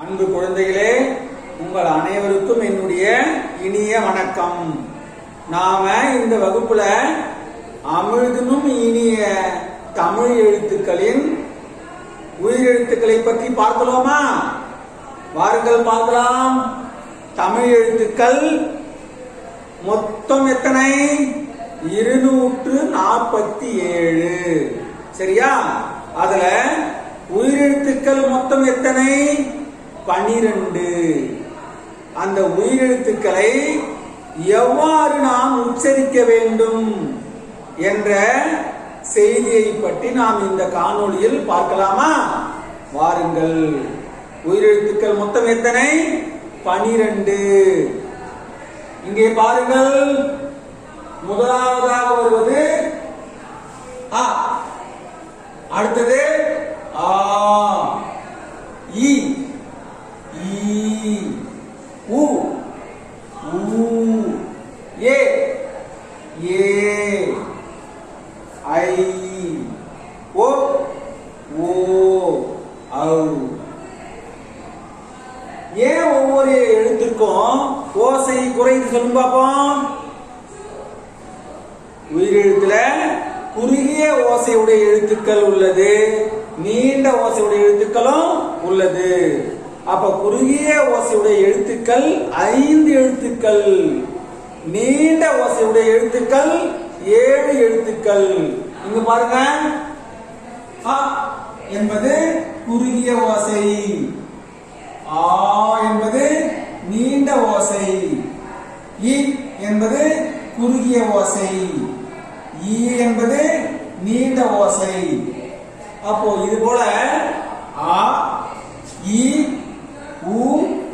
அன்பு குழந்தைகளே உங்கள் அனைவருக்கும் என்னுடைய இனிய வணக்கம் நாம இந்த வகுப்புல அமிழ்தினும் இனிய தமிழ் எழுத்துக்களின் உயிரெழுத்துக்களை பற்றி பார்க்கலாமா வாருங்கள் பார்க்கலாம் தமிழ் எழுத்துக்கள் மொத்தம் எத்தனை இருநூற்று நாற்பத்தி ஏழு சரியா அதுல உயிரெழுத்துக்கள் மொத்தம் எத்தனை பனிரெண்டு அந்த உயிரெழுத்துக்களை எவ்வாறு நாம் உச்சரிக்க வேண்டும் என்ற செய்தியை பற்றி நாம் இந்த காணொளியில் பார்க்கலாமா வாருங்கள் உயிரெழுத்துக்கள் மொத்தம் எத்தனை பனிரெண்டு இங்கே பாருங்கள் முதலாவதாக வருவது ஆ அடுத்தது ஆ இ ஈ உ ஊ ஏ ஏ ஐ ஓ ஓ ஔ ஏன் ஒவ்வொரு எழுத்திற்கும் ஓசை குறைந்து சொல்லும் பார்ப்போம் உயிரெழுத்துல குறுகிய ஓசையுடைய எழுத்துக்கள் உள்ளது நீண்ட ஓசையுடைய எழுத்துக்களும் உள்ளது அப்ப குறுகிய ஓசையுடைய எழுத்துக்கள் ஐந்து எழுத்துக்கள் நீண்ட ஓசையுடைய எழுத்துக்கள் ஏழு எழுத்துக்கள் இங்க பாருங்க அ என்பது குறுகிய ஓசை ஆ என்பது நீண்ட ஓசை இ என்பது குறுகிய ஓசை ஈ என்பது நீண்ட ஓசை அப்போ இது போல ஆ இ உ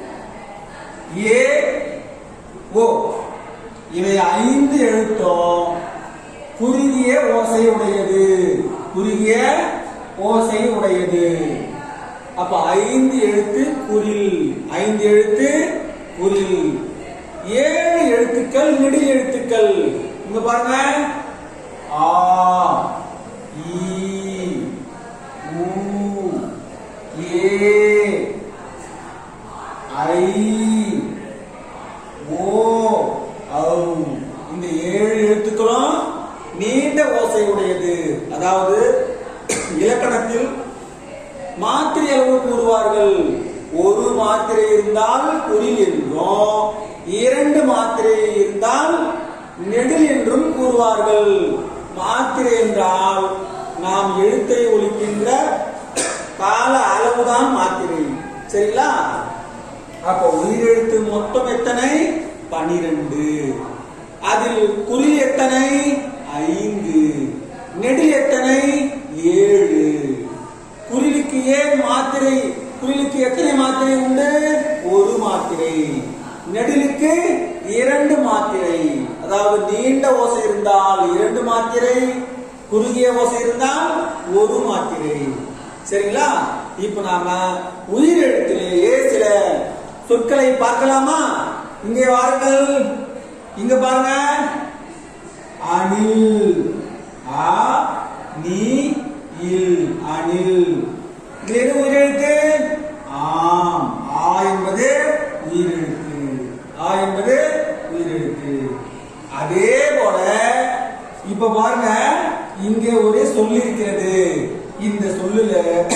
ஏ ஓ இவை ஐந்து எழுத்தும் குறுகிய ஓசை உடையது குறுகிய ஓசை உடையது அப்ப ஐந்து எழுத்து குரில் ஐந்து எழுத்து குரில் ஏழு எழுத்துக்கள் நெடில் எழுத்துக்கள் இங்க பாருங்க ஆ ஈ ஊ ஏ ஐ ஓ ஔ இந்த ஏழு எழுத்துக்களும் நீண்ட ஓசை உடையது அதாவது இலக்கணத்தில் மாத்திரை அளவு கூறுவார்கள் ஒரு மாத்திரை இருந்தால் குறில் என்றும் இரண்டு மாத்திரை இருந்தால் நெடில் என்றும் கூறுவார்கள் மாத்திரை என்றால் நாம் எழுத்தை ஒழிக்கின்ற கால அளவுதான் மாத்திரை சரிங்களா அப்ப உயிரெழுத்து மொத்தம் எத்தனை பனிரெண்டு அதில் குறில் எத்தனை ஐந்து நெடில் எத்தனை ஏழு குறிலுக்கு ஏன் மாத்திரை குறிலுக்கு எத்தனை மாத்திரை உண்டு ஒரு மாத்திரை நெடிலுக்கு இரண்டு மாத்திரை அதாவது நீண்ட ஓசை இருந்தால் இரண்டு மாத்திரை குறுகிய ஓசை இருந்தால் ஒரு மாத்திரை சரிங்களா இப்ப நாம உயிரெழுத்திலேயே சில சொற்களை பார்க்கலாமா இங்கே வாருங்கள் இங்க பாருங்க அணில் ஆ நீ இல் அணில் இதுல எது உயிரெழுத்து ஆம் ஆ என்பது உயிரெழுத்து ஆ என்பது உயிரெழுத்து அதே போல இப்ப பாருங்க இங்க ஒரு சொல் இருக்கிறது இந்த சொல்லுல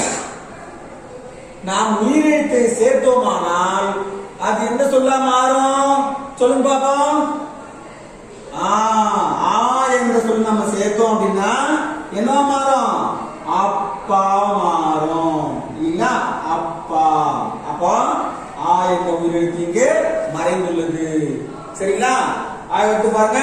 நாம் உயிரெழுத்தை சேர்த்தோமானால் அது என்ன சொல்லா மாறும் சொல்லுங்க பாப்போம் ஆ ஆ என்ற சொல் நம்ம சேர்த்தோம் அப்படின்னா என்ன மாறும் அப்பா மாறும் இல்லைங்களா அப்பா அப்போ ஆ என்ற உயிரெழுத்து இங்கே மறைந்துள்ளது சரிங்களா அடுத்து பாருங்க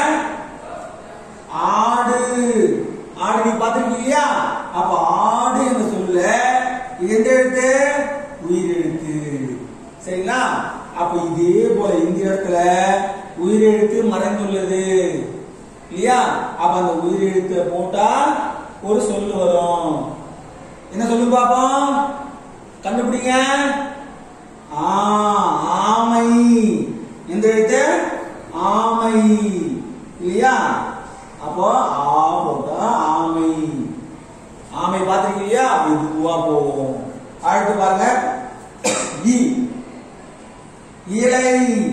ஆடு ஆடு நீ பார்த்திருக்கீங்க இல்லையா அப்ப ஆடு என்று சொல்ல இது எந்த எழுத்து உயிரெழுத்து சரிங்களா அப்ப இதே போல இந்த இடத்துல உயிரெழுத்து மறைந்துள்ளது இல்லையா அப்ப அந்த உயிரெழுத்தை போட்டா ஒரு சொல்லு வரும் என்ன சொல்லு பாப்போம் கண்டுபிடிங்க ஆ ஆமை எந்த எழுத்து ஆமை இல்லையா அப்போ ஆ போட்டா ஆமை ஆமை பார்த்திருக்கீங்க இல்லையா மெதுவா போகும் அடுத்து பாருங்க இ இலை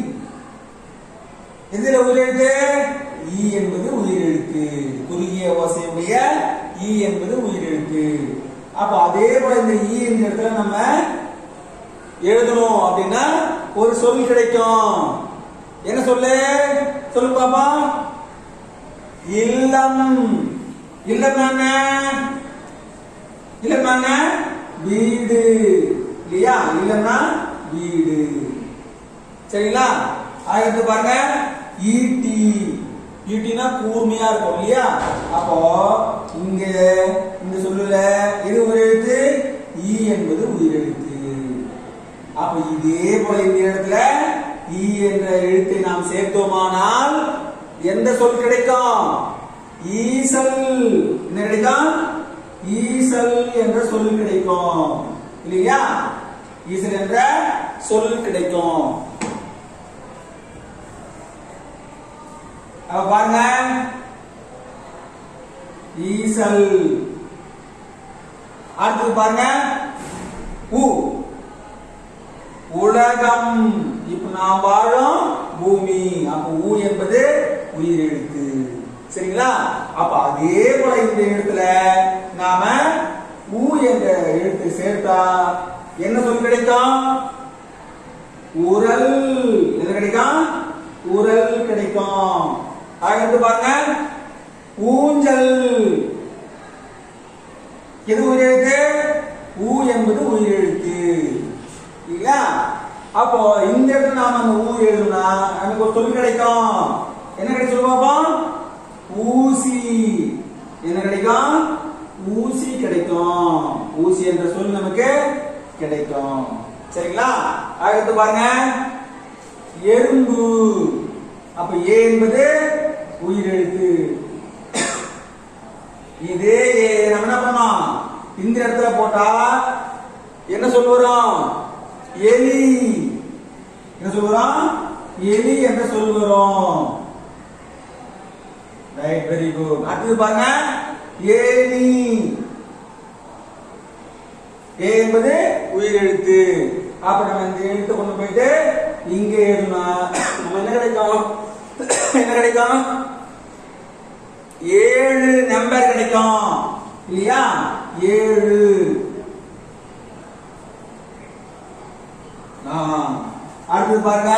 இதுல உயிரெழுத்து ஈ என்பது உயிரெழுத்து குறுகிய ஓசையுடைய ஈ என்பது உயிரெழுத்து அப்ப அதே போல இந்த ஈ என்ற இடத்துல நம்ம எழுதணும் அப்படின்னா ஒரு சொல் கிடைக்கும் என்ன சொல்லு சொல்லு பாப்பா இல்லம் இல்லம் என்ன இல்லம் என்ன வீடு இல்லையா இல்லம்னா வீடு சரிங்களா அடுத்து பாருங்க ஈட்டி ஈட்டினா கூர்மையா இருக்கும் இல்லையா அப்போ இங்க இந்த சொல்லுல எது உயிரெழுத்து ஈ என்பது உயிரெழுத்து அப்ப இதே போல இந்த இடத்துல ஈ என்ற எழுத்தை நாம் சேர்த்தோமானால் எந்த சொல் கிடைக்கும் ஈசல் என்ன கிடைக்கும் ஈசல் என்ற சொல் கிடைக்கும் இல்லையா ஈசல் என்ற சொல் கிடைக்கும் அப்ப பாருங்க ஈசல் அடுத்து பாருங்க உ உலகம் இப்ப நாம் வாழும் பூமி அப்ப ஊ என்பது உயிரெழுத்து சரிங்களா அப்ப அதே போல இந்த இடத்துல நாம ஊ என்ற எழுத்து சேர்த்தா என்ன சொல் கிடைக்கும் உரல் என்ன கிடைக்கும் உரல் கிடைக்கும் அடுத்து பாருங்க ஊஞ்சல் எது உயிரெழுத்து ஊ என்பது உயிரெழுத்து இல்லையா அப்போ இந்த இடத்துல நாம அந்த ஊ எழுதுனா நமக்கு ஒரு சொல் கிடைக்கும் என்ன கிடைக்கும் சொல்லு பாப்போம் ஊசி என்ன கிடைக்கும் ஊசி கிடைக்கும் ஊசி என்ற சொல் நமக்கு கிடைக்கும் சரிங்களா அடுத்து பாருங்க எறும்பு அப்ப ஏ என்பது உயிரெழுத்து இதே ஏ நம்ம என்ன பண்ணோம் இந்த இடத்துல போட்டா என்ன சொல் வரும் எலி என்ன சொல் வரும் எலி என்ற சொல் வரும் ரைட் வெரி குட் அடுத்தது பாருங்க ஏனி ஏ என்பது உயிரெழுத்து அப்ப நம்ம இந்த எழுத்தை கொண்டு போயிட்டு இங்க எழுதுனா நம்ம என்ன கிடைக்கும் என்ன கிடைக்கும் ஏழு நம்பர் கிடைக்கும் இல்லையா ஏழு ஆ, அடுத்தது பாருங்க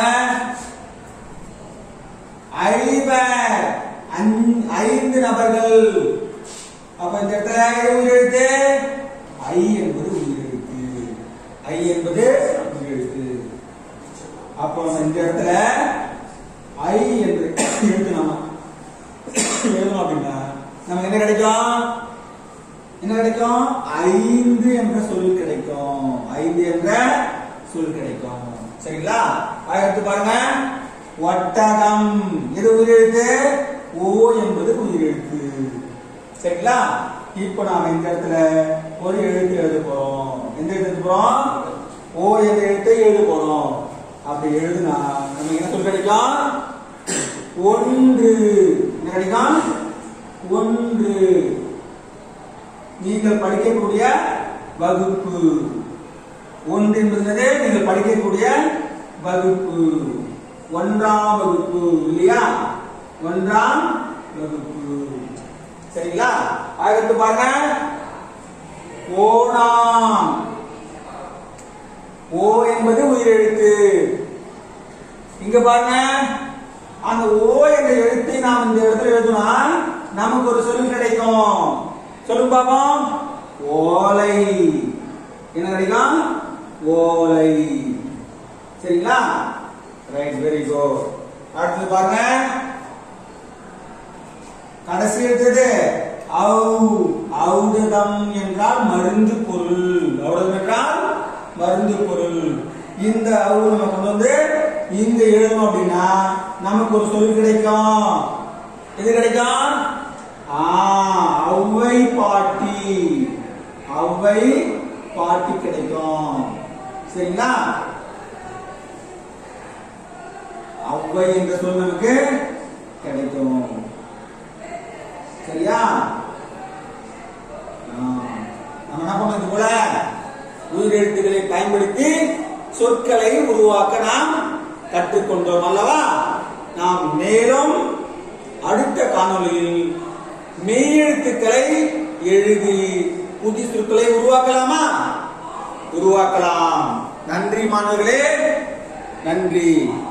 ஐவர் ஐந்து- ஐந்து நபர்கள் அப்ப இந்த இடத்துல எது உயிரெழுத்து ஐ என்பது உயிரெழுத்து ஐ என்பது உயிரெழுத்து அப்போ இந்த இடத்துல ஐ என்று எழுத்து நாம எழுதணும் அப்படின்னா நமக்கு என்ன கிடைக்கும் என்ன கிடைக்கும் ஐந்து என்ற சொல் கிடைக்கும் ஐந்து என்ற சொல் கிடைக்கும் சரிங்களா அடுத்து பாருங்க ஒட்டகம் எது உயிரெழுத்து ஓ என்பது உயிரெழுத்து சரிங்களா இப்போ நாம இந்த இடத்துல ஒரு எழுத்து எழுத போறோம் எந்த எழுத்து எழுத போறோம் ஓ என்ற எழுத்தை எழுத போறோம் அப்படி எழுதுனா நமக்கு என்ன சொல் கிடைக்கும் ஒன்று என்ன கிடைக்கும் ஒன்று நீங்கள் படிக்கக்கூடிய வகுப்பு ஒன்று என்பது என்னது? நீங்கள் படிக்கக்கூடிய வகுப்பு ஒன்றாம் வகுப்பு இல்லையா ஒன்றாம் வகுப்பு சரிங்களா அடுத்து பாருங்க ஓணாம் ஓ என்பது உயிரெழுத்து இங்க பாருங்க அந்த ஓ என்ற எழுத்தை நாம் இந்த இடத்துல எழுதுனா நமக்கு ஒரு சொல் கிடைக்கும் சொல்லுங்க பாப்போம் ஓலை என்ன கிடைக்கும் ஓலை சரிங்களா ரைட் வெரி குட் அடுத்து பாருங்க கடைசி எழுத்தது ஔ ஔடதம் என்றால் மருந்து பொருள் ஔடதம் என்றால் மருந்து பொருள் இந்த ஔ நம்ம கொண்டு வந்து இங்க எழுதணும் அப்படின்னா நமக்கு ஒரு சொல் கிடைக்கும் எது கிடைக்கும் ஆ ஔவை பாட்டி ஔவை பாட்டி கிடைக்கும் சரிங்களா ஔவை என்ற சொல் நமக்கு கிடைக்கும் சரியா ஆ. நம்ம என்ன பண்ணோம் இது போல உயிரெழுத்துக்களை பயன்படுத்தி சொற்களை உருவாக்க நாம் கற்றுக்கொண்டோம் அல்லவா நாம் மேலும் அடுத்த காணொளியில் மெய்யெழுத்துக்களை எழுதி புதிய சொற்களை உருவாக்கலாமா உருவாக்கலாம் நன்றி மாணவர்களே நன்றி